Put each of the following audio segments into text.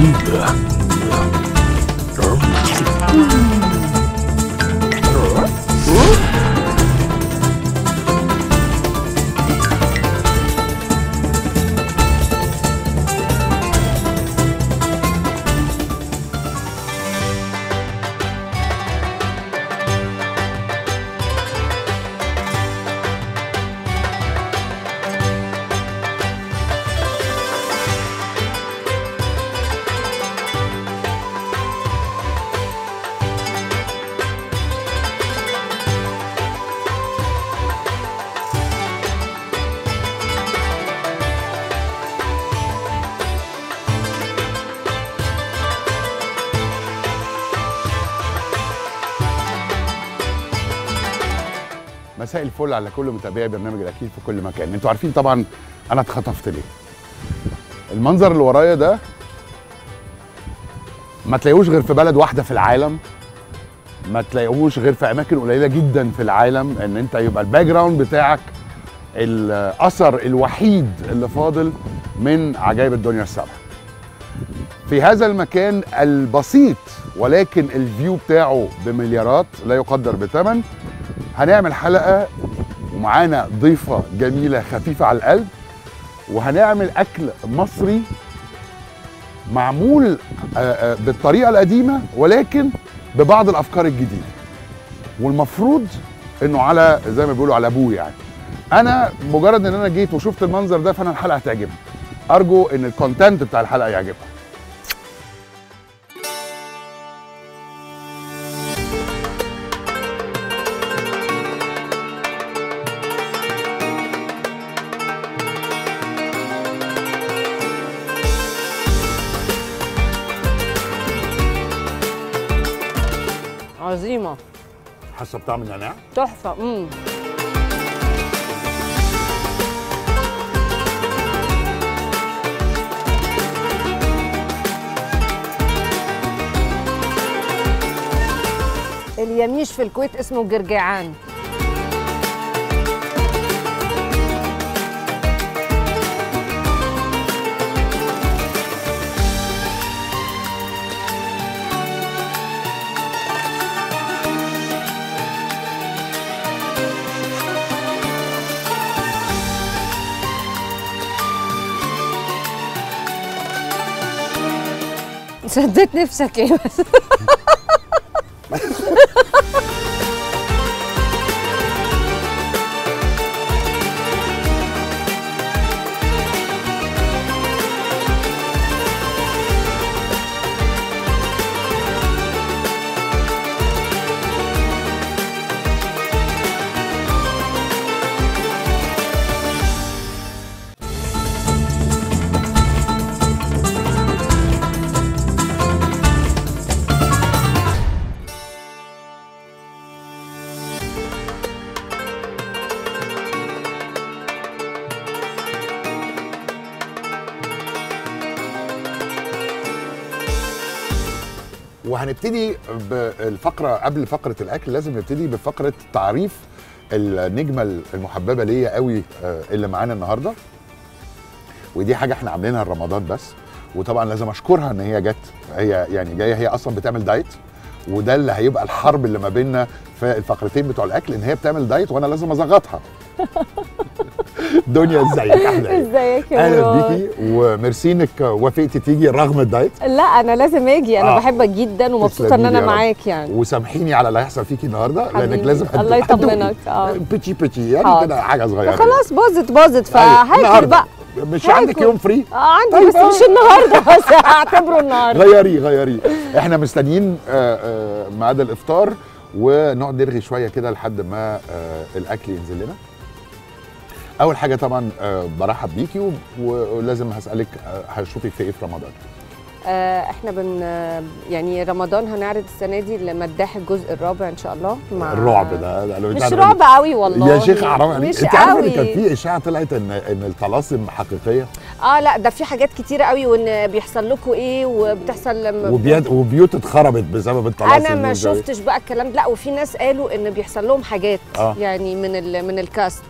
مساء الفل على كل متابعي برنامج الاكيد في كل مكان انتوا عارفين طبعا انا اتخطفت ليه المنظر اللي ورايا ده ما تلاقيهوش غير في بلد واحده في العالم ما تلاقيهوش غير في اماكن قليله جدا في العالم ان انت يبقى الباك جراوند بتاعك الاثر الوحيد اللي فاضل من عجائب الدنيا السبع في هذا المكان البسيط ولكن الفيو بتاعه بمليارات لا يقدر بثمن هنعمل حلقه ومعانا ضيفه جميله خفيفه على القلب وهنعمل اكل مصري معمول آه، آه، بالطريقه القديمه ولكن ببعض الافكار الجديده والمفروض انه على زي ما بيقولوا على ابوه يعني انا مجرد ان انا جيت وشفت المنظر ده فانا الحلقه هتعجبني ارجو ان الكونتنت بتاع الحلقه يعجبها عظيمه حاسه بطعم النعناع تحفه امم اليميش في الكويت اسمه جرجعان سديت نفسك ايه بس وهنبتدي بالفقره قبل فقره الاكل لازم نبتدي بفقره تعريف النجمه المحببه ليا قوي آه، اللي معانا النهارده ودي حاجه احنا عاملينها رمضان بس وطبعا لازم اشكرها ان هي جت هي يعني جايه هي اصلا بتعمل دايت وده اللي هيبقى الحرب اللي ما بيننا في الفقرتين بتوع الاكل ان هي بتعمل دايت وانا لازم ازغطها دنيا ازيك احلى إيه؟ ازيك يا اهلا مراد؟ بيكي وميرسي انك وافقتي تيجي رغم الدايت لا انا لازم اجي انا آه. بحبك جدا ومبسوطه تسلمي ان لي انا يا رب. معاك يعني وسامحيني على اللي هيحصل فيكي النهارده لانك حبيبي. لازم هت- الله هتدوقي. يطمنك، آه. بيتشي بيتشي يعني حاضر. كده حاجه صغيره خلاص باظت باظت أيوة. فهاكل النهاردة. بقى مش هاكل. عندك يوم فري اه عندي طيب، بس آه. مش النهارده بس هعتبره النهارده غيري غيري احنا مستنيين آه، آه، ميعاد الافطار ونقعد نرغي شويه كده لحد ما آه، الاكل ينزل لنا اول حاجه طبعا آه، برحب بيكي و- ولازم هسالك آه، هشوفك في ايه في رمضان آه احنا بن يعني رمضان هنعرض السنه دي المداح الجزء الرابع ان شاء الله مع الرعب ده, ده لو مش بتاع- رعب قوي والله يا شيخ حرام عليك مش انت عارفه ان قوي. كان في اشاعه طلعت ان ان الطلاسم حقيقيه اه لا ده في حاجات كتيره قوي وان بيحصل لكم ايه وبتحصل لما وبيد وبيوت اتخربت بسبب الطلاسم انا ما ومش عارف إيه. شفتش بقى الكلام ده لا وفي ناس قالوا ان بيحصل لهم حاجات آه. يعني من ال من الكاست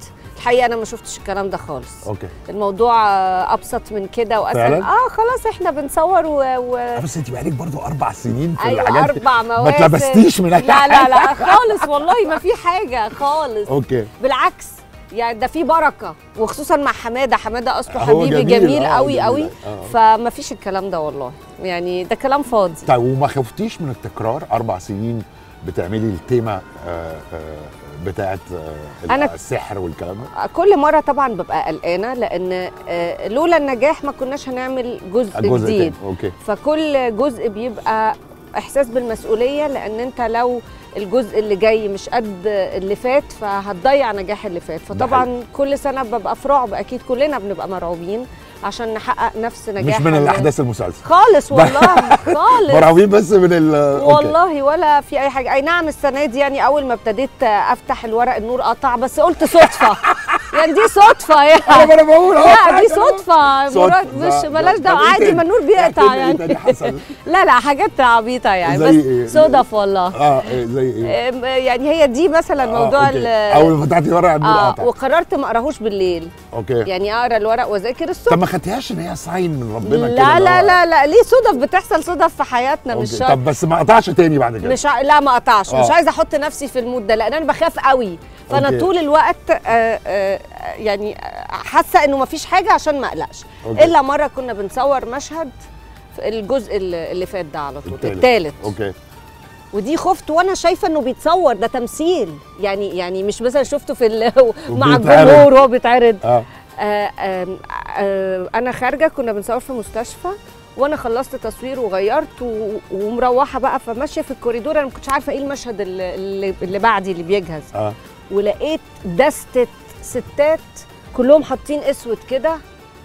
الحقيقه انا ما شفتش الكلام ده خالص اوكي الموضوع آه، ابسط من كده واسهل فعلاً؟ اه خلاص احنا بنصور و, و... بس انت بقالك برضو اربع سنين في ايوه الحاجات دي. اربع ما مواسم اتلبستيش من اي لا لا لا خالص والله ما في حاجه خالص اوكي بالعكس يعني ده في بركه وخصوصا مع حماده حماده اصله هو حبيبي جميل، جميل, آه، قوي جميل، قوي آه. فما فيش الكلام ده والله يعني ده كلام فاضي طيب وما خفتيش من التكرار اربع سنين بتعملي التيمه آه، آه، بتاعت آه، أنا- السحر والكلام ده كل مره طبعا ببقى قلقانه لان آه، لولا النجاح ما كناش هنعمل جزء, الجزء جديد التاني اوكي فكل جزء بيبقى احساس بالمسؤوليه لان انت لو الجزء اللي جاي مش قد اللي فات فهتضيع نجاح اللي فات فطبعا كل سنه ببقى في رعب اكيد كلنا بنبقى مرعوبين عشان نحقق نفس نجاح مش من ال- الاحداث المسلسل خالص والله خالص مرعوبين بس من ال أوكي. والله ولا في اي حاجه اي نعم السنه دي يعني اول ما ابتديت افتح الورق النور قطع بس قلت صدفه يعني دي صدفه انا يعني ما انا بقول أهو. لا دي صدفه صدفة. مراد مش ده- ملاش طب دعوه إيه عادي تاني؟ ما النور احكي بيقطع لي إيه يعني تاني حصل لا لا حاجات عبيطه يعني زي بس إيه؟ صدف والله اه إيه زي ايه أم، يعني هي دي مثلا آه، موضوع أوكي. ال اول ما فتحتي ورقه النور اه قطع وقررت ما اقراهوش بالليل اوكي يعني اقرا الورق واذاكر الصبح طب ما خدتيهاش ان هي ساين من ربنا كده لا اللي لا هو- لا لا ليه صدف بتحصل صدف في حياتنا مش أوكي. شرط طب بس ما قطعش تاني بعد كده مش ع... لا ما قطعش مش آه. عايزه احط نفسي في المود ده لان انا بخاف قوي فانا أوكي. طول الوقت آه آه يعني آه، حاسه انه ما فيش حاجه عشان ما اقلقش أوكي. الا مره كنا بنصور مشهد في الجزء اللي اللي فات ده على طول التالت. الثالث اوكي ودي خفت وانا شايفه انه بيتصور ده تمثيل يعني يعني مش مثلا شفته في ال- مع وبيتعرض. الجمهور وهو بيتعرض اه آه، آم، آه، انا خارجه كنا بنصور في مستشفى وانا خلصت تصوير وغيرت و- ومروحه بقى فماشيه في الكوريدور انا ما كنتش عارفه ايه المشهد اللي, اللي- اللي بعدي اللي بيجهز اه ولقيت دستة ستات كلهم حاطين اسود كده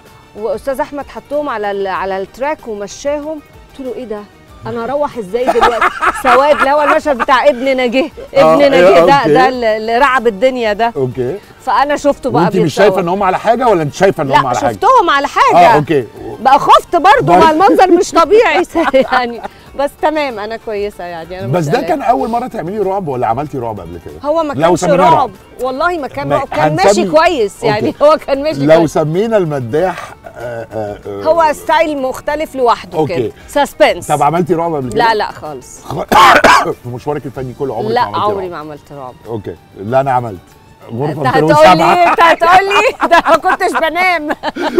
واستاذ احمد حطهم على ال- على التراك ومشاهم قلت له ايه ده انا هروح ازاي دلوقتي سواد اللي هو المشهد بتاع ابن نجيه آه، ابن إيه، نجيه ده أوكي. ده اللي اللي رعب الدنيا ده اوكي فانا شفته بقى وانت مش بيتصور. شايفه ان هم على حاجه ولا انت شايفه ان هم لا على حاجه شفتهم على حاجه اه اوكي بقى خفت برضه برضه. مع المنظر مش طبيعي يعني بس تمام انا كويسه يعني انا بس مش ده قلقانة. كان اول مره تعملي رعب ولا عملتي رعب قبل كده هو ما لو كانش سميناه رعب والله ما كان ما- رعب كان هنسمي- ماشي كويس يعني أوكي. هو كان ماشي لو كويس سمينا المداح آه آه آه هو ستايل مختلف لوحده أوكي. كده سسبنس طب عملتي رعب قبل كده لا لا خالص خ- في مشوارك الفني كله عمرك لا ما عملتي عمري رعب. ما عملت رعب اوكي لا انا عملت انت غرفه هتقول 207 لي انت هتقول لي ده ما كنتش بنام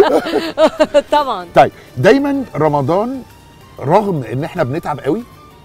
طبعا طيب دايما رمضان رغم ان احنا بنتعب قوي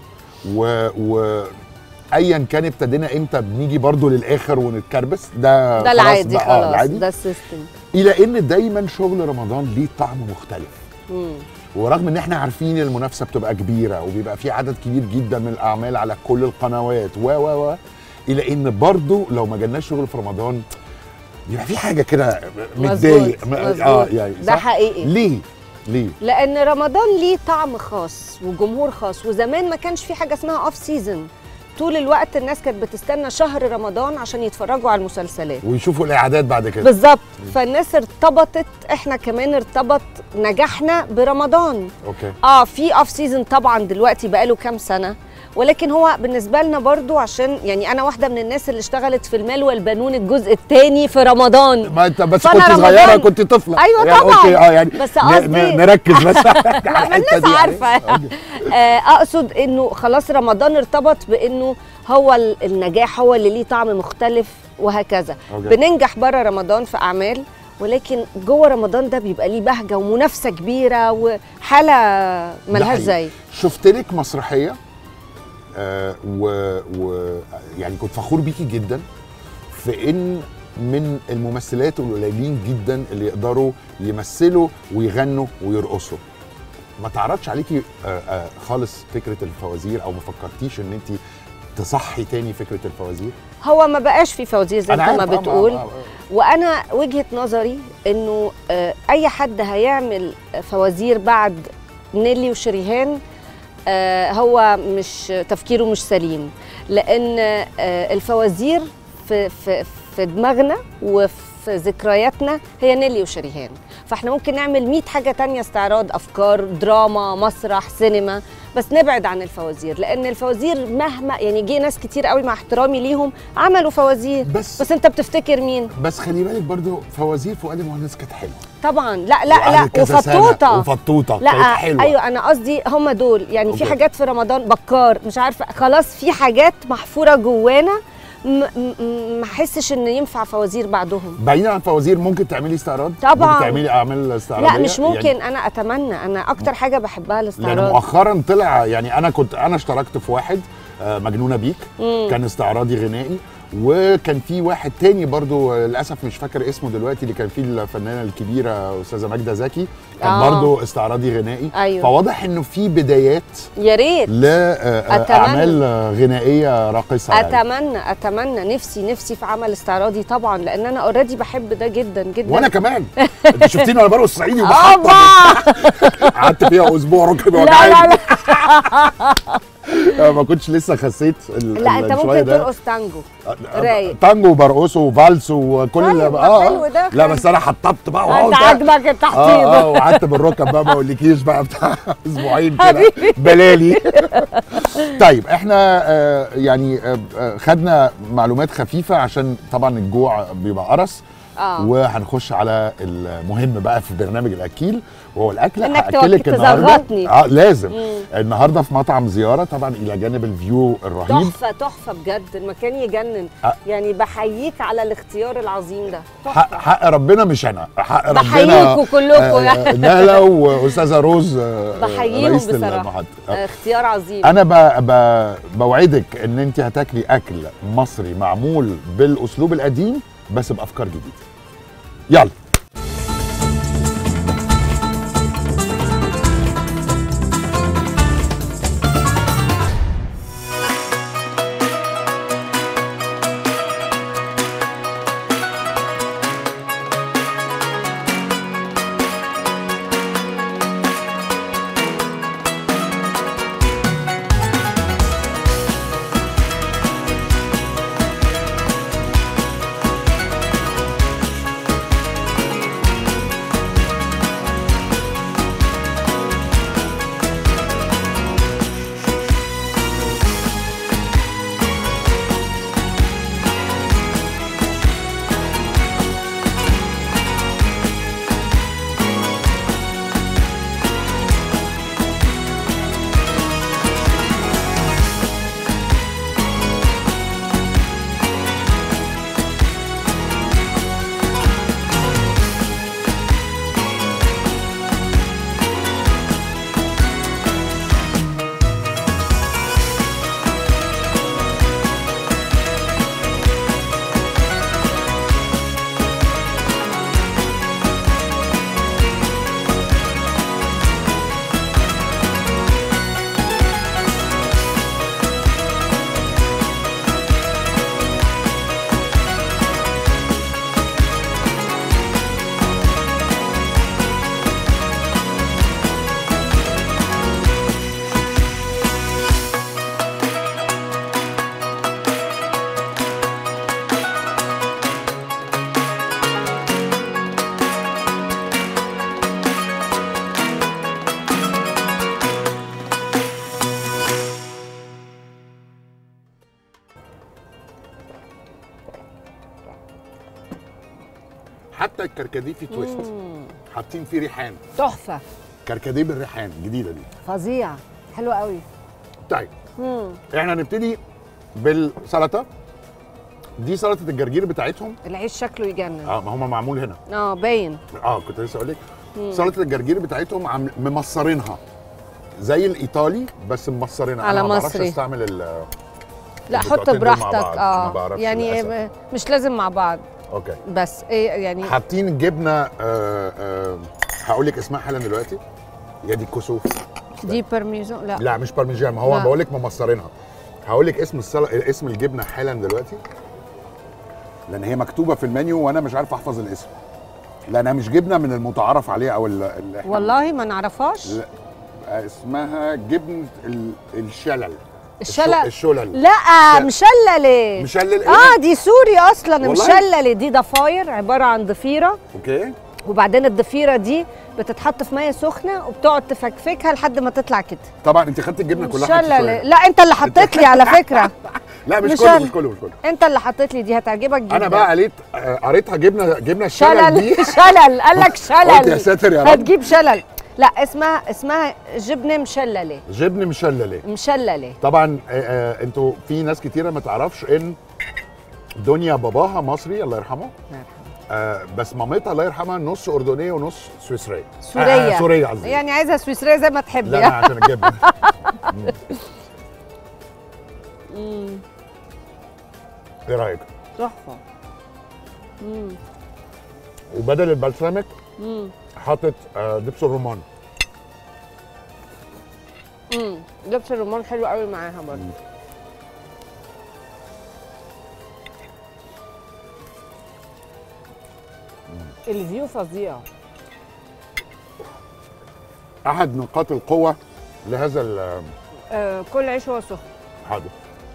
و, و ايا كان ابتدينا امتى بنيجي برضو للاخر ونتكربس ده ده خلاص العادي بقى، آه، خلاص العادي ده السيستم الى ان دايما شغل رمضان ليه طعم مختلف مم. ورغم ان احنا عارفين المنافسه بتبقى كبيره وبيبقى في عدد كبير جدا من الاعمال على كل القنوات و و و الى ان برضو لو ما جالناش شغل في رمضان بيبقى في حاجه كده متضايق مظبوط، م- مظبوط. اه يعني ده صح؟ حقيقي ليه؟ ليه؟ لان رمضان ليه طعم خاص وجمهور خاص وزمان ما كانش في حاجه اسمها اوف سيزون طول الوقت الناس كانت بتستنى شهر رمضان عشان يتفرجوا على المسلسلات ويشوفوا الاعداد بعد كده بالظبط فالناس ارتبطت احنا كمان ارتبط نجاحنا برمضان اوكي اه في اوف سيزون طبعا دلوقتي بقاله كام سنه ولكن هو بالنسبه لنا برضو عشان يعني انا واحده من الناس اللي اشتغلت في المال والبنون الجزء الثاني في رمضان ما انت بس فأنا كنت رمضان- صغيره كنت طفله أيوة يعني طبعاً. اوكي اه يعني بس ن- قصدي- ن- نركز بس على لا ما الحتة الناس دي يعني. عارفه أوكي. آه، اقصد انه خلاص رمضان ارتبط بانه هو ال- النجاح هو اللي ليه طعم مختلف وهكذا أوكي. بننجح بره رمضان في اعمال ولكن جوه رمضان ده بيبقى ليه بهجه ومنافسه كبيره وحاله ملهاش حقيقي. زي شفت لك مسرحيه آه و, و يعني كنت فخور بيكي جدا في ان من الممثلات القليلين جدا اللي يقدروا يمثلوا ويغنوا ويرقصوا ما تعرضش عليكي آه آه خالص فكره الفوازير او ما فكرتيش ان انت تصحي تاني فكره الفوازير هو ما بقاش في فوازير زي أنا انت ما عارف، آه، بتقول آه، آه. وانا وجهه نظري انه آه، اي حد هيعمل فوازير بعد نيلي وشريهان آه، هو مش تفكيره مش سليم لان آه، الفوازير في في في دماغنا وفي ذكرياتنا هي نيلي وشريهان فاحنا ممكن نعمل 100 حاجه تانية استعراض افكار دراما مسرح سينما بس نبعد عن الفوازير لان الفوازير مهما يعني جه ناس كتير قوي مع احترامي ليهم عملوا فوازير بس بس انت بتفتكر مين بس خلي بالك برضو فوازير فؤاد المهندس كانت حلوه طبعا لا لا لا وقعدت كذا سنة وفطوطه وفطوطه لا كانت حلوه ايوه انا قصدي هم دول يعني في أوكي. حاجات في رمضان بكار مش عارفه خلاص في حاجات محفوره جوانا م- م- ما احسش ان ينفع فوازير بعدهم بعيدا عن فوازير ممكن تعملي استعراض طبعاً. ممكن تعملي اعمال استعراضيه لا مش ممكن يعني انا اتمنى انا اكتر حاجه بحبها لان الاستعراض مؤخرا طلع يعني انا كنت انا اشتركت في واحد آه، مجنونه بيك مم. كان استعراضي غنائي وكان في واحد تاني برضو آه، للاسف مش فاكر اسمه دلوقتي اللي كان فيه الفنانه الكبيره استاذه ماجده زكي كان آه. برضو استعراضي غنائي أيوة. فواضح انه في بدايات يا ريت أتمنى. لاعمال غنائيه راقصه يعني. اتمنى اتمنى نفسي نفسي في عمل استعراضي طبعا لان انا اوريدي بحب ده جدا جدا وانا كمان انت شفتيني وانا برقص الصعيدي ابا وبحطم قعدت فيها اسبوع ركبي لا وجعاني لا لا ما كنتش لسه خسيت ال- لا ال- انت الشوية ممكن ده. ترقص تانجو رايق. تانجو وبرقصه وفالس وكل طيب، اه ما حلو ده، لا حلو. بس انا حطبت بقى انت وقعدت- عاجبك التحطيب اه اه وقعدت بالركب بقى ما اقولكيش بقى بتاع اسبوعين كده بلالي طيب احنا آه يعني آه آه، خدنا معلومات خفيفه عشان طبعا الجوع بيبقى قرص اه وهنخش على المهم بقى في برنامج الاكيل وهو الاكل إنك هاكلك توك- النهارده تزغطني. اه لازم مم. النهارده في مطعم زياره طبعا الى جانب الفيو الرهيب تحفه تحفه بجد المكان يجنن أه. يعني بحييك على الاختيار العظيم ده حق, حق ربنا مش انا حق ربنا بحييكوا كلكم آه، يعني. نهله واستاذه روز آه، بحييهم رئيسة بصراحه المحطة. آه. آه، اختيار عظيم انا ب... ب... بوعدك ان انت هتاكلي اكل مصري معمول بالاسلوب القديم بس بافكار جديده يلا حتى الكركديه فيه تويست مم. حاطين فيه ريحان تحفه كركديه بالريحان جديده دي فظيع حلو قوي طيب مم. احنا هنبتدي بالسلطه دي سلطه الجرجير بتاعتهم العيش شكله يجنن اه ما هم معمول هنا اه باين اه كنت لسه اقول لك مم. سلطه الجرجير بتاعتهم عم ممصرينها زي الايطالي بس ممصرينها على انا ما بعرفش مصري. استعمل ال لا البتوعتين حط دول مع براحتك بعض. ما اه بعرفش يعني للأسف. ب- مش لازم مع بعض اوكي بس ايه يعني حاطين جبنه آه آه هقول لك اسمها حالا دلوقتي يا دي الكسوف دي بارميزان لا, لا مش بارميجان ما هو لا. بقول لك ممصرينها هقول لك اسم السل... اسم الجبنه حالا دلوقتي لان هي مكتوبه في المنيو وانا مش عارف احفظ الاسم لانها مش جبنه من المتعارف عليها او ال... ال... إحنا- والله ما نعرفهاش لا اسمها جبنه ال... الشلل الشلل الشو- الشلل لا لا. مشلله مشلل ايه؟ اه دي سوري اصلا والله؟ مشلله دي ضفاير عباره عن ضفيره اوكي وبعدين الضفيره دي بتتحط في ميه سخنه وبتقعد تفكفكها لحد ما تطلع كده طبعا انت خدت الجبنه ان كلها شاء حتى الله شوية. لا. لا انت اللي حطيت لي على فكره لا مش, مش كله أنا. مش كله مش كله انت اللي حطيت لي دي هتعجبك جدا انا بقى قريت آه، قريتها جبنه جبنه الشلل دي شلل شلل قال لك قلت يا شلل ساتر يا رب هتجيب شلل لا اسمها اسمها جبنه مشلله جبن مشلله مشلله طبعا آه، آه، انتوا في ناس كتيره ما تعرفش ان دنيا باباها مصري الله يرحمه آه بس مامتها الله يرحمها نص اردنيه ونص سويسريه سوريه آه سوريه قصدي يعني عايزها سويسريه زي ما تحب لا لا يعني عشان الجبنه مم. ايه رايك تحفه مم. وبدل البلسمك مم. حاطط آه دبس الرمان مم. دبس الرمان حلو قوي معاها برضه الفيو فظيع احد نقاط القوه لهذا ال- آه كل عيش هو سخن حاضر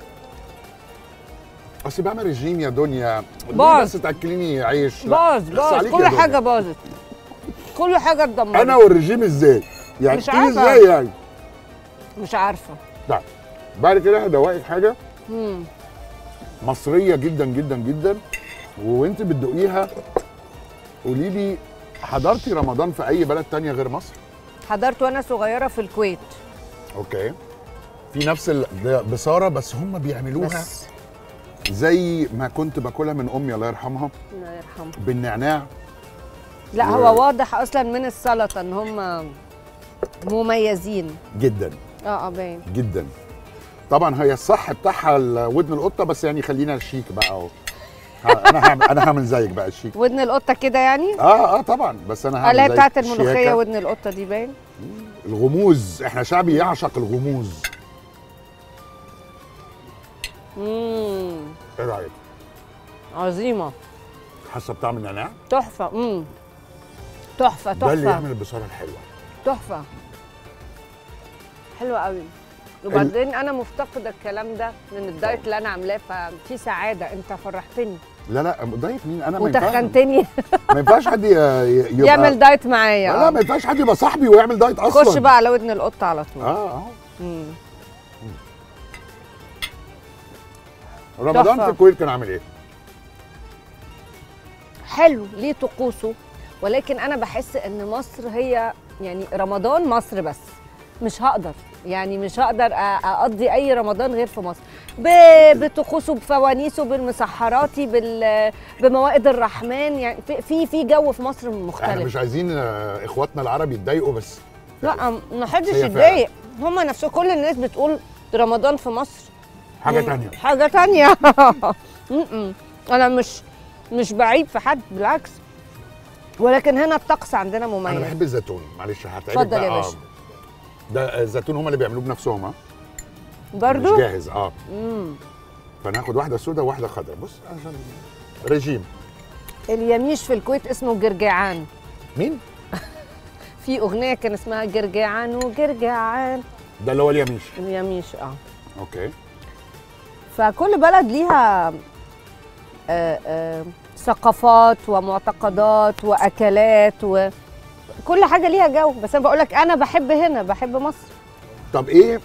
اصل بعمل رجيم يا دنيا ليه باظ. بس تاكليني عيش لا، باظ بس باظ عليك كل يا دنيا. حاجه باظت كل حاجه اتدمرت انا والرجيم ازاي يعني مش تيجي عارفة. ازاي يعني مش عارفه لا بعد كده هدوقك حاجه مم. مصريه جدا جدا جدا وانت بتدوقيها قولي لي حضرتي رمضان في اي بلد تانية غير مصر حضرت وانا صغيره في الكويت اوكي في نفس ال- ده بصاره بس هم بيعملوها بس زي ما كنت باكلها من امي الله يرحمها الله يرحمه بالنعناع لا و- هو واضح اصلا من السلطه ان هم مميزين جدا اه اه باين جدا طبعا هي الصح بتاعها ال- ودن القطه بس يعني خلينا الشيك بقى اهو ها- انا هعمل انا هعمل زيك بقى الشيك ودن القطه كده يعني اه اه طبعا بس انا هعمل اللي هي زيك بتاعت الملوخيه الشياكة. ودن القطه دي باين الغموز احنا شعبي يعشق الغموز امم ايه رايك عظيمه حاسه بطعم النعناع تحفه امم تحفه ده اللي تحفه يعمل البصاره الحلوه تحفه حلوه قوي وبعدين انا مفتقده الكلام ده من الدايت اللي انا عاملاه ففي سعاده انت فرحتني لا لا ضيف مين انا ما ينفعش وتخنتني ما ينفعش حد ي- ي- يبقى يعمل دايت معايا لا, لا آه. ما ينفعش حد يبقى صاحبي ويعمل دايت اصلا خش بقى على ودن القطه على طول اه اه مم. رمضان تحفة. في الكويت كان عامل ايه؟ حلو ليه طقوسه ولكن انا بحس ان مصر هي يعني رمضان مصر بس مش هقدر يعني مش هقدر أ- اقضي اي رمضان غير في مصر ب- بطقوسه بفوانيسه بالمسحراتي بال بموائد الرحمن يعني في- في في جو في مصر احنا مختلف مش عايزين آه، اخواتنا العرب يتضايقوا بس لا ما حدش هي يتضايق هما نفسهم كل الناس بتقول رمضان في مصر حاجه مم. تانية حاجة تانية م-م. أنا مش مش بعيب في حد بالعكس ولكن هنا الطقس عندنا انا مميز بحب الزيتون معلش هتعبك اتفضل بقى يا آه. باشا. ده الزيتون هم اللي بيعملوه بنفسهم ها مش برضو جاهز اه مم. فناخد واحده سوداء وواحده خضراء بص عشان رجيم اليميش في الكويت اسمه جرجعان مين؟ في أغنية كان اسمها جرجعان وجرجعان ده اللي هو اليميش اليميش اه اوكي فكل بلد ليها آه، آه، ثقافات ومعتقدات واكلات وكل حاجه ليها جو بس انا بقول لك انا بحب هنا بحب مصر طب ايه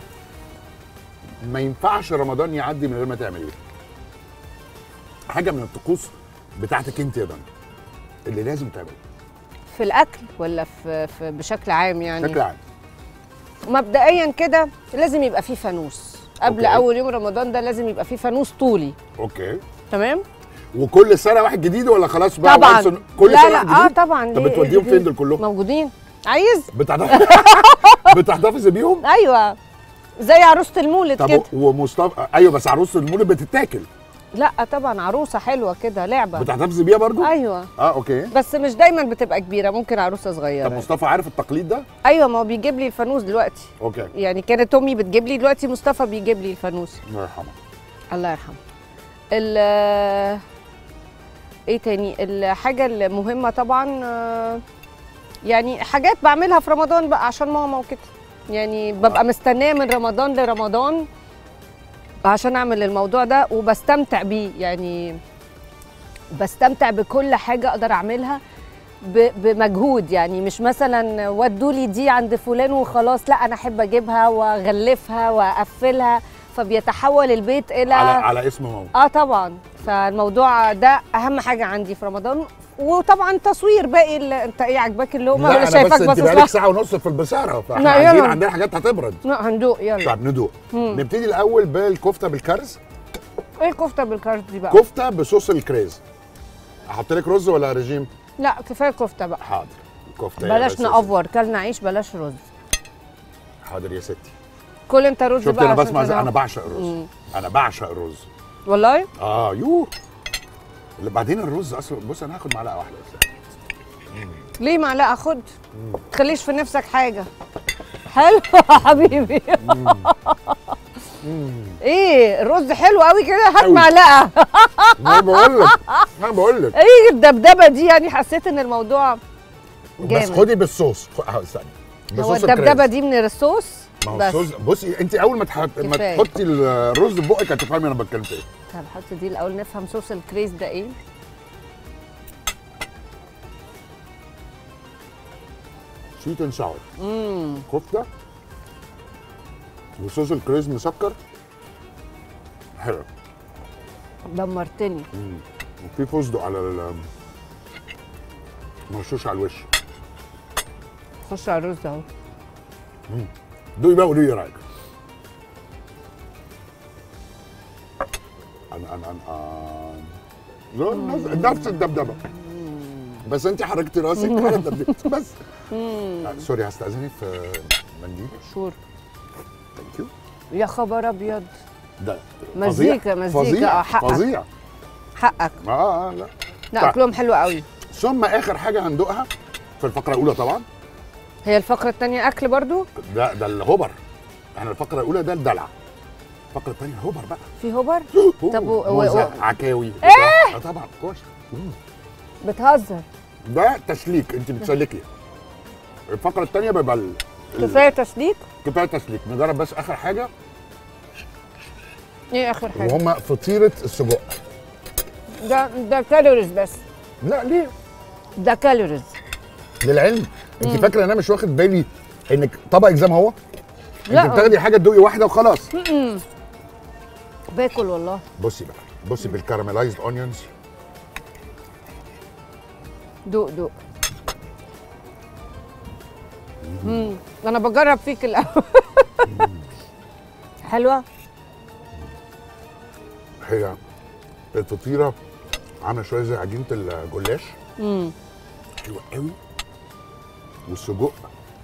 ما ينفعش رمضان يعدي من غير ما تعمل ايه؟ حاجه من الطقوس بتاعتك انت يا دنيا اللي لازم تعملها في الاكل ولا في, في بشكل عام يعني بشكل عام مبدئيا كده لازم يبقى فيه فانوس قبل أوكي. اول يوم رمضان ده لازم يبقى فيه فانوس طولي اوكي تمام وكل سنه واحد جديد ولا خلاص بقى طبعا once in- كل لا سنه لا واحد اه جديد طبعا طب ليه؟ بتوديهم إيه فين دول كلهم؟ موجودين عايز بتحتفظ بتحتفظ بيهم؟ ايوه زي عروسه المولد طب كده ومصطفى ايوه بس عروسه المولد بتتاكل لا طبعا عروسه حلوه كده لعبه بتحتفظ بيها برضو؟ ايوه اه اوكي بس مش دايما بتبقى كبيره ممكن عروسه صغيره طب مصطفى عارف التقليد ده؟ ايوه ما هو بيجيب لي الفانوس دلوقتي اوكي يعني كانت امي بتجيب لي دلوقتي مصطفى بيجيب لي الفانوس الله يرحمه الله يرحمه ال ايه تاني الحاجه المهمه طبعا آه، يعني حاجات بعملها في رمضان بقى عشان ماما وكده يعني ببقى مستنيه من رمضان لرمضان عشان اعمل الموضوع ده وبستمتع بيه يعني بستمتع بكل حاجه اقدر اعملها ب- بمجهود يعني مش مثلا ودوا لي دي عند فلان وخلاص لا انا احب اجيبها واغلفها واقفلها فبيتحول البيت الى على على اسم ماما اه طبعا فالموضوع ده اهم حاجه عندي في رمضان وطبعا تصوير باقي ال- انت ايه عجباك اللقمه لا ولا انا بس شايفاك انت باصص بقالك لها ساعه ونص في البصاره فاحنا لا، عايزين يلا. عندنا حاجات هتبرد لا هندوق يلا طب ندوق مم. نبتدي الاول بالكفته بالكرز ايه كفته بالكارت دي بقى كفته بصوص الكريز احط لك رز ولا رجيم لا كفايه كفته بقى حاضر كفته يا بلاش بس- نأفور كلنا عيش بلاش رز حاضر يا ستي كل انت رز شفت بقى انا عشان بسمع زي- كده. انا بعشق الرز مم. انا بعشق الرز والله اه يوه اللي بعدين الرز اصلا بص انا هاخد معلقه واحده بس ليه معلقه خد تخليش في نفسك حاجه حلو يا حبيبي ايه الرز حلو قوي كده هات أوي. معلقه ما بقول لك ما بقول لك ايه الدبدبه دي يعني حسيت ان الموضوع بس جامد خدي بالصوص خ- اه استني هو بصوص الدبدبه الكريز. دي من الصوص ما هو بس الصوص بصي انت اول ما تحط ما كفاية. تحطي الرز في بقك هتفهمي انا بتكلم في ايه طب حط دي الاول نفهم صوص الكريز ده ايه سويت اند ساور امم كفته وصوص الكريز مسكر حلو دمرتني مم. وفي فستق على ال مرشوش على الوش خش على الرز اهو دوقي بقى وقولي لي رايك انا انا انا زي الناس- نفس الدبدبه بس انت حركتي راسك انا دبدبت بس آه، سوري هستاذنك في منديل شور ثانك يو يا خبر ابيض ده مزيكا- مزيكا، فظيع آه، حقك. فظيع حقك اه اه لا لا طيب. اكلهم حلو قوي ثم اخر حاجه هندوقها في الفقره الاولى طبعا هي الفقره الثانيه اكل برضو ده ده الهوبر احنا الفقره الاولى ده الدلع الفقره الثانيه الهوبر بقى في هوبر طب و- و- موزة، و- عكاوي ايه طبعا كوش بتهزر ده تسليك انت بتسلكي الفقره الثانيه بيبقى ال- ال- كفايه تسليك كفايه تسليك نجرب بس اخر حاجه ايه اخر حاجه وهم فطيره السجق ده ده كالوريز بس لا ليه ده كالوريز للعلم انت فاكره ان انا مش واخد بالي انك طبقك زي ما هو لا. انت بتاخدي حاجه تدوقي واحده وخلاص باكل والله بصي بقى بصي بالكراميلايزد اونيونز دوق دوق امم انا بجرب فيك الاول حلوه هي الفطيره عامله شويه زي عجينه الجلاش امم حلوه قوي والسجق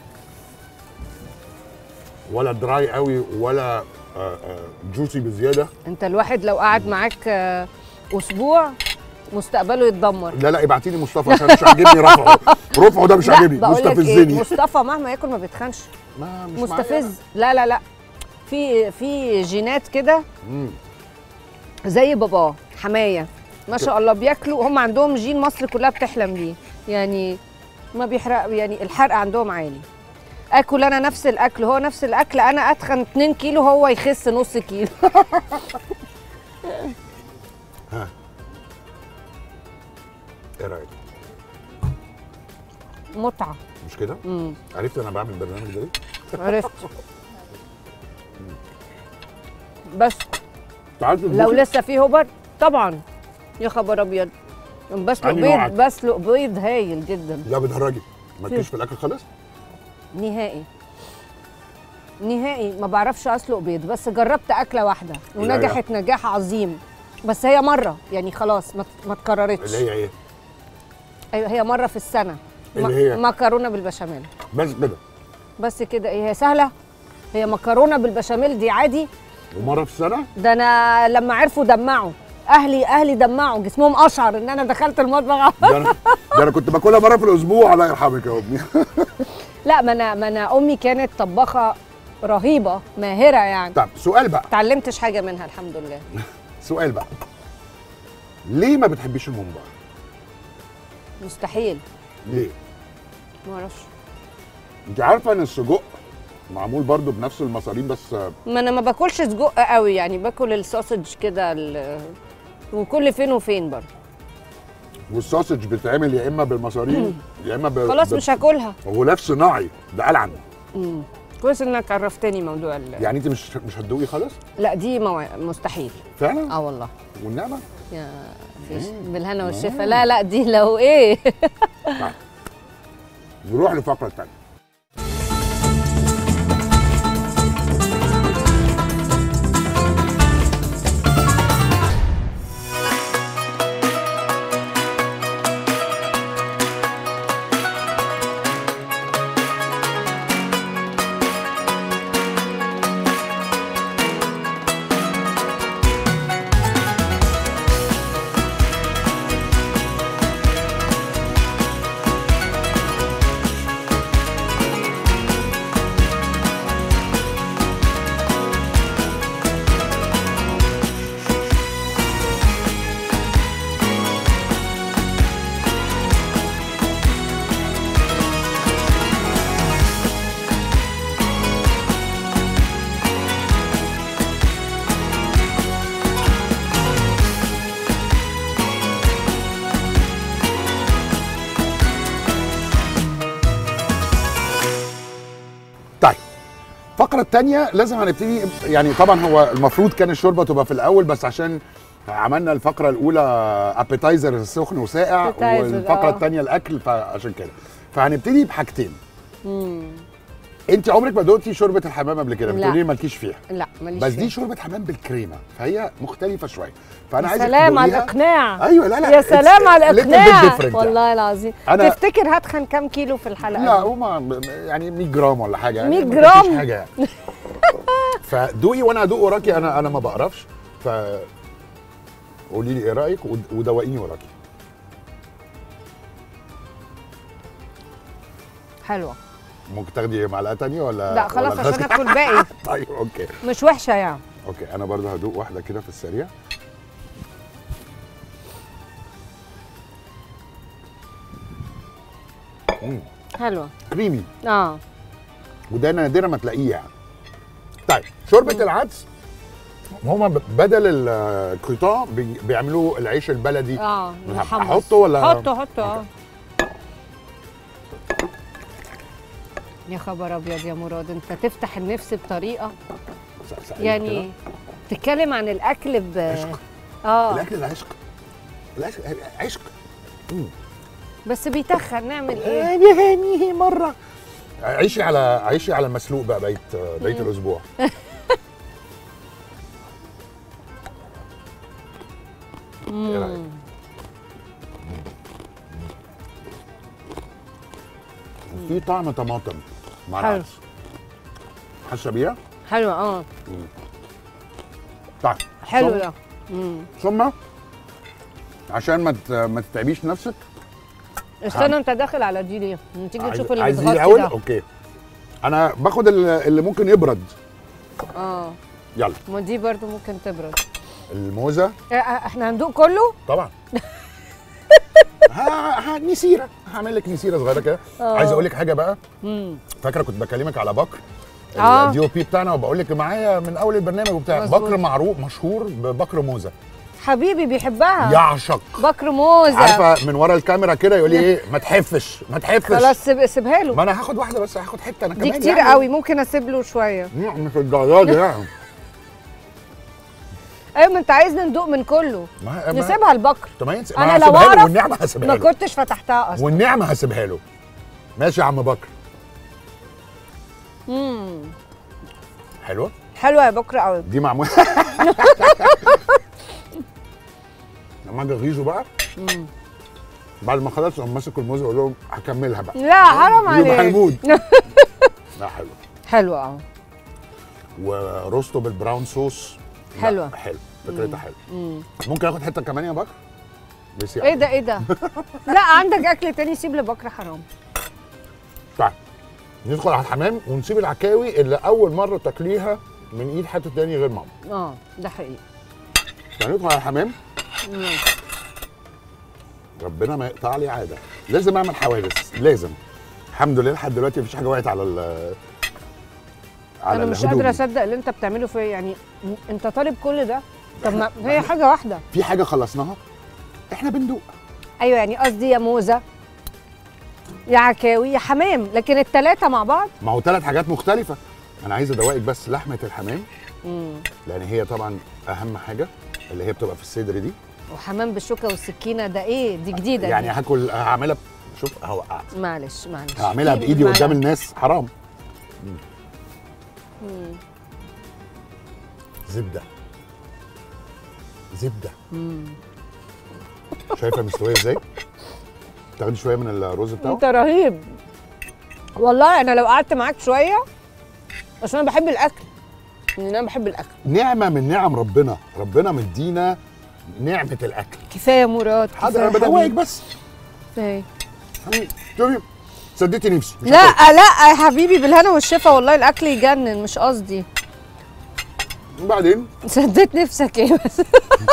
ولا دراي قوي ولا آه، آه، جوسي بزياده انت الواحد لو قعد معاك آه، اسبوع مستقبله يتدمر لا لا ابعتي لي مصطفى عشان مش عاجبني رفعه رفعه ده مش لا عاجبني بقول لك ايه مستفزني مصطفى مهما ياكل ما بيتخنش ما مش مستفز لا لا لا في في جينات كده مم. زي باباه حمايه ما شاء الله بياكلوا هم عندهم جين مصر كلها بتحلم بيه يعني ما بيحرق يعني الحرق عندهم عالي اكل انا نفس الاكل هو نفس الاكل انا اتخن 2 كيلو هو يخس نص كيلو ايه رايك متعه مش كده امم عرفت انا بعمل البرنامج ده ليه عرفت بس تعالي لو لسه في هوبر طبعا يا خبر ابيض بسلق أنهي نوعك؟ بيض بسلق بيض هايل جدا لا بتهرجي مالكيش في الاكل خالص نهائي نهائي ما بعرفش اسلق بيض بس جربت اكله واحده لا ونجحت نجاح عظيم بس هي مره يعني خلاص ما ما اتكررتش اللي هي ايه أيوة هي مره في السنه اللي م- هي؟ مكرونه بالبشاميل بس كده بس كده ايه هي سهله هي مكرونه بالبشاميل دي عادي ومره في السنه ده انا لما عرفوا دمعوا اهلي اهلي دمعوا جسمهم اشعر ان انا دخلت المطبخ ده انا ده انا كنت باكلها مره في الاسبوع الله يرحمك يا امي لا ما انا ما انا امي كانت طباخه رهيبه ماهره يعني طب سؤال بقى اتعلمتش حاجه منها الحمد لله سؤال بقى ليه ما بتحبيش الممبار مستحيل ليه ما اعرفش انت عارفه ان السجق معمول برضو بنفس المصارين بس ما انا ما باكلش سجق قوي يعني باكل السوسج كده ال- وكل فين وفين برضه والساسج بيتعمل يا اما بالمصارين يا اما ب... خلاص ب- مش هاكلها غلاف صناعي ده قال عنه مم. كويس انك عرفتني موضوع ال... يعني انت مش مش هتدوقي خالص لا دي مو... مستحيل فعلا اه والله والنعمه يا فيش بالهنا والشفا لا لا دي لو ايه نروح للفقره الثانيه طيب الفقره الثانيه لازم هنبتدي يعني طبعا هو المفروض كان الشوربه تبقى في الاول بس عشان عملنا الفقره الاولى ابيتايزر سخن وساقع Appetizer، والفقره آه. الثانيه الاكل فعشان كده فهنبتدي بحاجتين مم. انت عمرك ما دقتي شوربه الحمام قبل كده لا. بتقولي لي مالكيش فيها لا ماليش بس فيها. دي شوربه حمام بالكريمه فهي مختلفه شويه فانا يا عايزك سلام على تدوقيها. الاقناع ايوه لا لا يا سلام على it's a little bit الاقناع different يعني. والله العظيم أنا- تفتكر هتخن كام كيلو في الحلقه لا دي؟ هما يعني 100 جرام ولا حاجه يعني 100 ما جرام؟ فيش حاجه يعني فدوقي وانا ادوق وراكي انا انا ما بقرفش ف قولي لي ايه رايك ود- ودوقيني وراكي حلوه ممكن تاخدي معلقه تانية ولا لا خلاص ولا عشان خلاص؟ اكل باقي طيب اوكي مش وحشه يعني اوكي انا برضه هدوق واحده كده في السريع مم. حلوه كريمي اه وده نادرا ما تلاقيه يعني طيب شوربه العدس هما ب- بدل الكويطان بي- بيعملوا العيش البلدي اه محمص. احطه ولا حطه حطه اه يا خبر ابيض يا مراد انت تفتح النفس بطريقه س- سألت يعني تتكلم عن الاكل ب عشق. كده. اه الاكل العشق العشق عشق بس بيتخن نعمل ايه يعني مره عيشي على عيشي على المسلوق بقى بقيت بقيت الاسبوع ايه رايك؟ في طعم طماطم مع حلو. العدس حاسه بيها؟ حلوه اه طيب حلو ثم- ده مم. ثم عشان ما ت- ما تتعبيش نفسك استنى انت داخل على دي ليه؟ تيجي عايز- تشوف اللي عايز دي متغطي الاول ده اوكي انا باخد ال- اللي ممكن يبرد اه يلا ما دي برضو ممكن تبرد الموزه إيه، احنا هندوق كله طبعا ها ها نسيره هعمل لك نسيره صغيره كده آه. عايز اقول لك حاجه بقى مم. فاكره كنت بكلمك على بكر آه. الدي او بي بتاعنا وبقول لك معايا من اول البرنامج وبتاع مظبوط. بكر معروف مشهور ببكر موزه حبيبي بيحبها يعشق بكر موزه عارفه من ورا الكاميرا كده يقول لي ايه ما تحفش ما تحفش خلاص سيب سيبها له ما انا هاخد واحده بس هاخد حته انا دي كمان كتير يعني. قوي ممكن اسيب له شويه لا، مش الدرجه دي يعني ايوه ما انت عايزنا ندوق من كله ما ما- نسيبها لبكر طب ما ينسى أنا ما لو هسيبها له أعرف والنعمه هسيبها ما له كنتش فتحتها اصلا والنعمه هسيبها له ماشي يا عم بكر امم حلوه حلوه يا بكر قوي دي معمول لما اجي اغيظه بقى بعد ما خلص اقوم ماسك الموز واقول لهم هكملها بقى لا حرام يبقى عليك هيموت لا حلو حلوه اه وروستو بالبراون صوص لا، حلوة. حلو فكرتها حلو ممكن اخد حته كمان يا بكر بس ايه ده ايه ده لا عندك اكل تاني سيب لبكر حرام طيب ندخل على الحمام ونسيب العكاوي اللي اول مره تاكليها من ايد حد تاني غير ماما اه ده حقيقي فندخل على الحمام مم. ربنا ما يقطع لي عاده لازم اعمل حوادث لازم الحمد لله لحد دلوقتي مفيش حاجه وقعت على ال على انا مش الهدوم. قادره اصدق اللي انت بتعمله فيا يعني انت طالب كل ده طب ما هي حاجه واحده في حاجه خلصناها احنا بندوق ايوه يعني قصدي يا موزه يا عكاوي يا حمام لكن الثلاثه مع بعض ما هو ثلاث حاجات مختلفه انا عايز ادوقك بس لحمه الحمام مم. لان هي طبعا اهم حاجه اللي هي بتبقى في الصدر دي وحمام بالشوكه والسكينه ده ايه دي جديده يعني دي. هاكل هعملها شوف اهو معلش معلش هعملها اديني بايدي بالمعلقة. قدام الناس حرام مم. زبده زبده مم. شايفه مستويه ازاي تاخدي شويه من الرز بتاعه انت رهيب والله انا لو قعدت معاك شويه بس انا بحب الاكل يعني انا بحب الاكل نعمه من نعم ربنا ربنا مدينا نعمه الاكل كفايه مراد حاضر انا كفاية بدوقك حبيبي. بس كفايه حبيبي. شوفي سديتي نفسي مش لا هاكل. لا يا حبيبي بالهنا والشفا والله الاكل يجنن مش قصدي وبعدين سديت نفسك ايه بس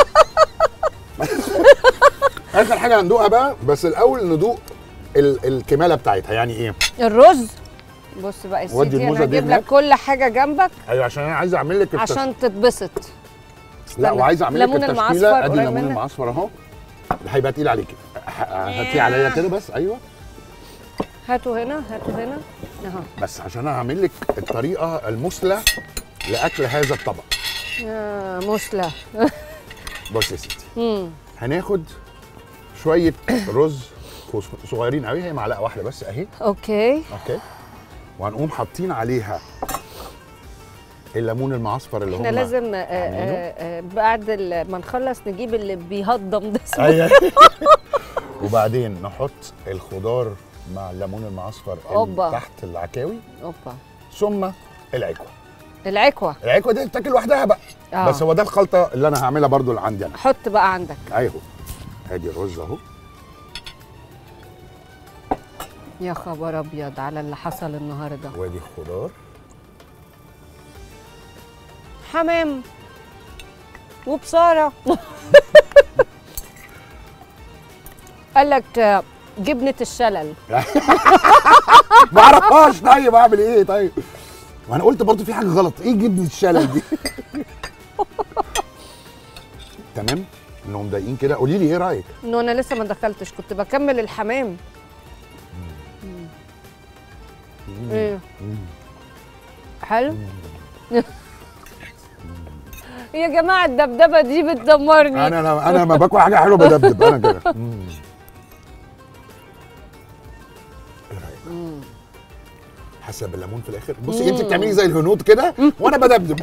اخر حاجه هندوقها بقى بس الاول ندوق ال- الكماله بتاعتها يعني ايه الرز بص بقى يا ودي سيدي الموزة انا دي هجيب هناك. لك كل حاجه جنبك ايوه عشان انا عايز اعمل لك التش- عشان تتبسط لا استنى. وعايز اعمل لك ليمون التشكيله المعصفر ادي قريب الليمون منك. المعصفر اهو هيبقى تقيل عليكي ح- هاتيه عليا كده بس ايوه هاتوا هنا هاتوا هنا اهو بس عشان انا هعمل لك الطريقه المثلى لاكل هذا الطبق يا مسلة بص يا ستي مم. هناخد شويه رز خص- صغيرين قوي هي معلقه واحده بس اهي اوكي اوكي وهنقوم حاطين عليها الليمون المعصفر اللي احنا هم لازم آه، عاملينه. آه، آه، بعد ال- ما نخلص نجيب اللي بيهضم ده اسمه ايوه وبعدين نحط الخضار مع الليمون المعصفر أوبا. تحت العكاوي اوبا ثم العكوه العكوه العكوه دي تاكل لوحدها بقى آه. بس هو ده الخلطه اللي انا هعملها برضو اللي عندي انا حط بقى عندك اهو ادي الرز اهو يا خبر ابيض على اللي حصل النهارده وادي الخضار حمام وبصاره قال لك آه، جبنه الشلل ما اعرفهاش طيب اعمل ايه طيب ما انا قلت برضو في حاجه غلط ايه جبنه الشلل دي تمام انهم ضايقين كده قولي لي ايه رايك انه انا لسه ما دخلتش كنت بكمل الحمام ايه حلو يا جماعه الدبدبه دي بتدمرني انا انا انا ما باكل حاجه حلوه بدبدب انا كده مم. ايه رايك حاسه بالليمون في الاخر بصي انت بتعملي زي الهنود كده وانا بدبدب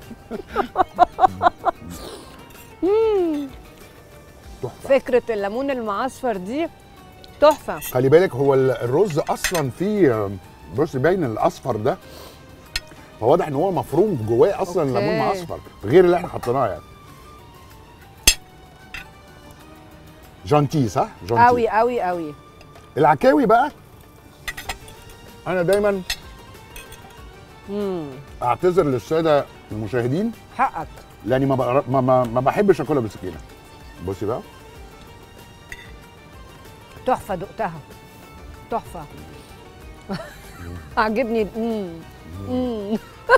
تحفه فكره الليمون المعصفر دي تحفه خلي بالك هو ال- الرز اصلا فيه بص باين الاصفر ده فواضح ان هو مفروم جواه اصلا أوكي. ليمون معصفر غير اللي احنا حطيناه يعني جانتي صح؟ جانتي قوي قوي قوي العكاوي بقى انا دايما امم اعتذر للساده المشاهدين حقك لاني ما, بقر- ما, ما, ما بحبش اكلها بالسكينه بصي بقى تحفه دقتها تحفه عجبني امم امم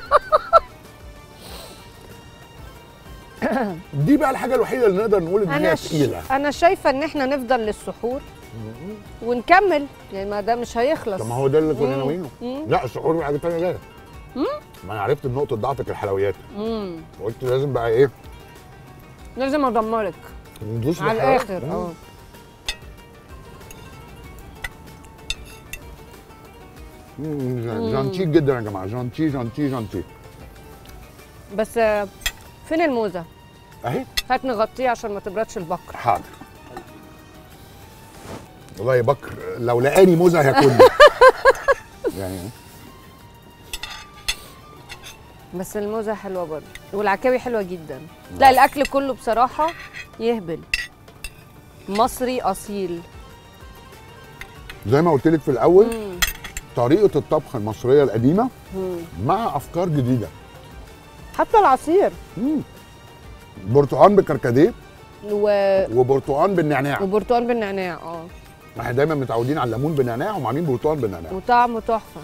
دي بقى الحاجه الوحيده اللي نقدر نقول ان انا هي ش... تقيله انا شايفه ان احنا نفضل للسحور ونكمل يعني ما ده مش هيخلص طب ما هو ده اللي كنا مم. ناويينه مم. لا السحور حاجه ثانيه جايه ما انا عرفت إن نقطه ضعفك الحلويات امم وقلت لازم بقى ايه لازم ادمرك ندوس على بالحلويات. الاخر مم. اه مم، جانتي جدا يا جماعه جانتي جانتي جانتي بس آه، فين الموزه اهي هات نغطيه عشان ما تبردش البقر حاضر والله يا بكر لو لقاني موزه هياكلني يعني بس الموزه حلوه برضه والعكاوي حلوه جدا لا الاكل كله بصراحه يهبل مصري اصيل زي ما قلت لك في الاول مم. طريقه الطبخ المصريه القديمه مم. مع افكار جديده حتى العصير مم. برتقان بكركديه و... وبرتقان بالنعناع وبرتقال بالنعناع اه احنا دايما متعودين على الليمون بالنعناع وعاملين برتقان بالنعناع وطعمه تحفه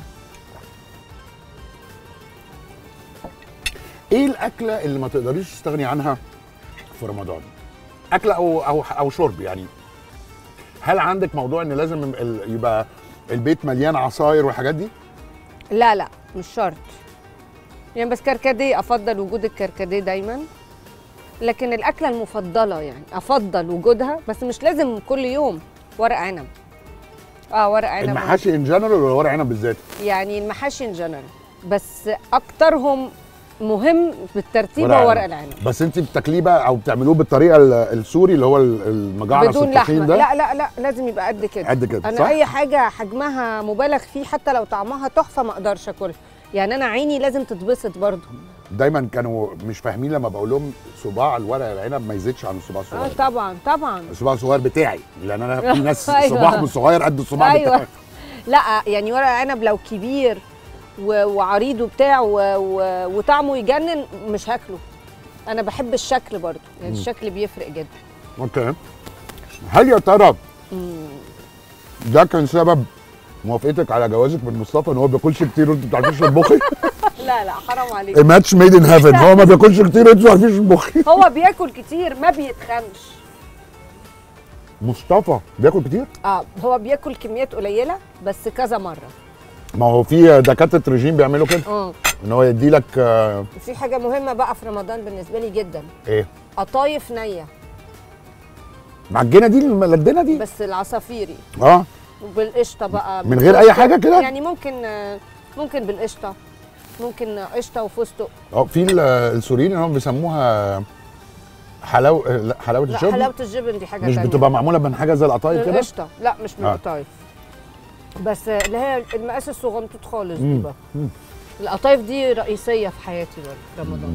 ايه الاكله اللي ما تقدريش تستغني عنها في رمضان اكله او او او شرب يعني هل عندك موضوع ان لازم ال- يبقى البيت مليان عصاير والحاجات دي لا لا مش شرط يعني بس كركديه افضل وجود الكركديه دايما لكن الاكله المفضله يعني افضل وجودها بس مش لازم كل يوم ورق عنب اه ورق عنب المحاشي ان جنرال ولا ورق عنب بالذات يعني المحاشي ان جنرال بس اكترهم مهم بالترتيب ورق هو عنب. ورق العنب بس انت بتاكليه بقى او بتعملوه بالطريقه ال- السوري اللي هو ال- المجعلص بدون التخين لحمه ده لا لا لا لازم يبقى قد كده قد كده انا صح اي حاجه حجمها مبالغ فيه حتى لو طعمها تحفه ما اقدرش اكلها يعني انا عيني لازم تتبسط برضو دايما كانوا مش فاهمين لما بقول لهم صباع الورق العنب ما يزيدش عن الصباع اه الصغير طبعا طبعا الصباع الصغير بتاعي لان انا في ناس أيوة. صباعهم الصغير قد الصباع أيوة. بتاعي لا يعني ورق عنب لو كبير و- وعريض وبتاع و... و... وطعمه يجنن مش هاكله انا بحب الشكل برضو يعني الشكل بيفرق جدا اوكي هل يا ترى ده كان سبب موافقتك على جوازك من مصطفى ان هو ما بياكلش كتير وانت ما بتعرفيش تطبخي؟ لا لا حرام عليك ماتش ميد ان هيفن هو ما بياكلش كتير وانت ما بتعرفيش تطبخي هو بياكل كتير ما بيتخنش مصطفى بياكل كتير؟ اه هو بياكل كميات قليله بس كذا مره ما هو في دكاتره رجيم بيعملوا كده اه ان هو يدي لك آه في حاجه مهمه بقى في رمضان بالنسبه لي جدا ايه؟ قطايف نيه معجنه دي الملدنه دي بس العصافيري اه وبالقشطه بقى من غير اي حاجه كده؟ يعني ممكن آه، ممكن بالقشطه ممكن قشطه وفستق اه في ال- السوريين اللي هم بيسموها حلاوه لا حلاوه لا الجبن حلاوه الجبن دي حاجه مش تانية. بتبقى معموله من حاجه زي القطايف كده؟ بالقشطه لا مش من آه. القطايف بس آه، اللي هي المقاس الصغنطوط خالص دي مم. بقى مم. القطايف دي رئيسيه في حياتي برضه في رمضان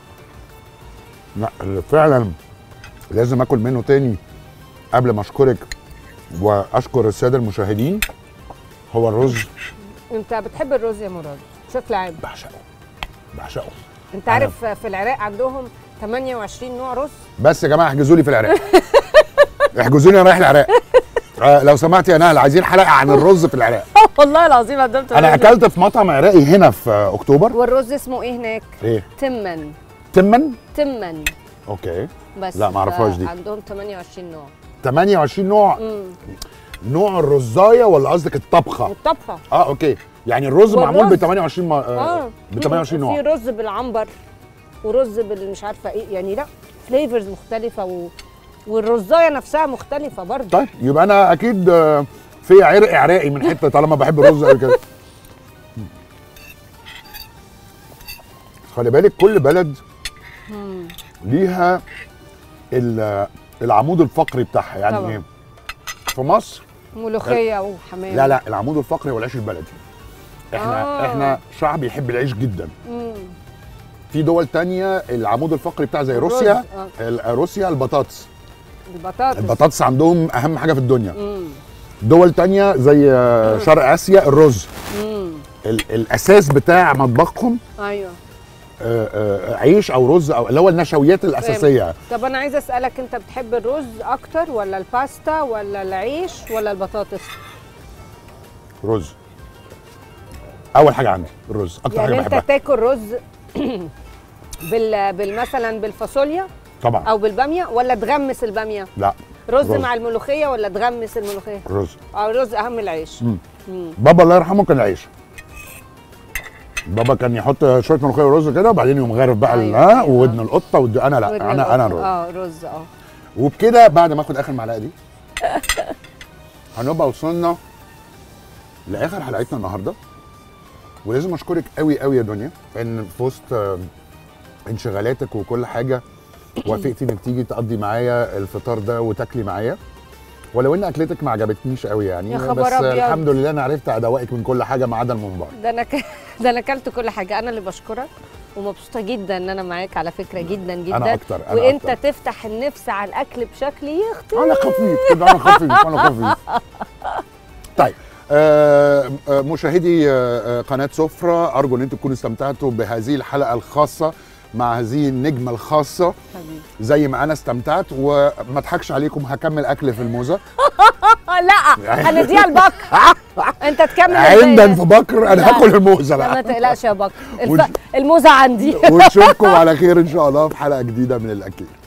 لا اللي فعلا لازم اكل منه تاني قبل ما اشكرك واشكر الساده المشاهدين هو الرز انت بتحب الرز يا مراد بشكل عام بعشقه بعشقه انت عارف في العراق عندهم 28 نوع رز بس يا جماعه احجزوا لي في العراق احجزوا لي انا رايح العراق آه لو سمحت يا نهل عايزين حلقه عن الرز في العراق والله العظيم قدمت انا اكلت في مطعم عراقي هنا في آه، اكتوبر والرز اسمه ايه هناك ايه تمن تمن تمن اوكي بس لا، ما اعرفهاش دي. عندهم 28 نوع 28 نوع امم نوع الرزايه ولا قصدك الطبخه والطبخه اه اوكي يعني الرز والرز. معمول ب 28 ما... اه آه ب 28 في نوع رز بالعنبر ورز بالمش عارفه ايه يعني لا فليفرز مختلفه و... والرزايه نفسها مختلفه برضه طيب يبقى انا اكيد آه، في عرق عراقي من حته طالما بحب الرز قوي كده خلي بالك كل بلد ليها ال- العمود الفقري بتاعها يعني طبعاً. ايه في مصر ملوخيه وحمام لا لا العمود الفقري هو العيش البلدي احنا آه. آه. احنا شعب يحب العيش جدا مم. في دول تانية العمود الفقري بتاع زي الرز، روسيا آه. ال- روسيا البطاطس البطاطس البطاطس عندهم اهم حاجه في الدنيا مم. دول تانية زي آه، شرق اسيا الرز مم. ال- الاساس بتاع مطبخهم ايوه آه، آه، عيش او رز او اللي هو النشويات الاساسيه طب انا عايزه اسالك انت بتحب الرز اكتر ولا الباستا ولا العيش ولا البطاطس رز اول حاجه عندي الرز اكتر يعني حاجه انت بحبها تاكل رز بال... بال مثلا بالفاصوليا طبعا او بالباميه ولا تغمس الباميه لا رز, رز. مع الملوخيه ولا تغمس الملوخيه رز او الرز اهم من العيش مم. مم. بابا الله يرحمه كان العيش بابا كان يحط شويه ملوخيه ورز كده وبعدين يقوم غارف بقى ال- أيوة، ها أيوة. وودن القطه ودي انا لا ودن انا انا القطة. الرز اه رز اه وبكده بعد ما اخد اخر معلقه دي هنبقى وصلنا لاخر حلقتنا النهارده ولازم اشكرك قوي قوي يا دنيا ان في وسط آه، انشغالاتك وكل حاجه وافقتي انك تيجي تقضي معايا الفطار ده وتاكلي معايا ولو ان اكلتك ما عجبتنيش قوي يعني يا خبر بس أبيض. الحمد لله انا عرفت ادوقك من كل حاجه ما عدا الممبار ده انا ك... ده انا اكلت كل حاجه انا اللي بشكرك ومبسوطه جدا ان انا معاك على فكره جدا جدا أنا أكتر، أنا وانت أكتر. تفتح النفس على الاكل بشكل يخطي انا خفيف كده انا خفيف انا خفيف طيب آه آه، مشاهدي آه آه، قناه سفره ارجو ان انتم تكونوا استمتعتوا بهذه الحلقه الخاصه مع هذه النجمه الخاصه حبيبي زي ما انا استمتعت وما اضحكش عليكم هكمل اكل في الموزه آه لا هنديها لبكر انت تكمل عندا الباقي. في بكر انا لا. هاكل الموزه لا ما بقى تقلقش يا بكر وش- الف... الموزه عندي ونشوفكم على خير ان شاء الله في حلقه جديده من الاكل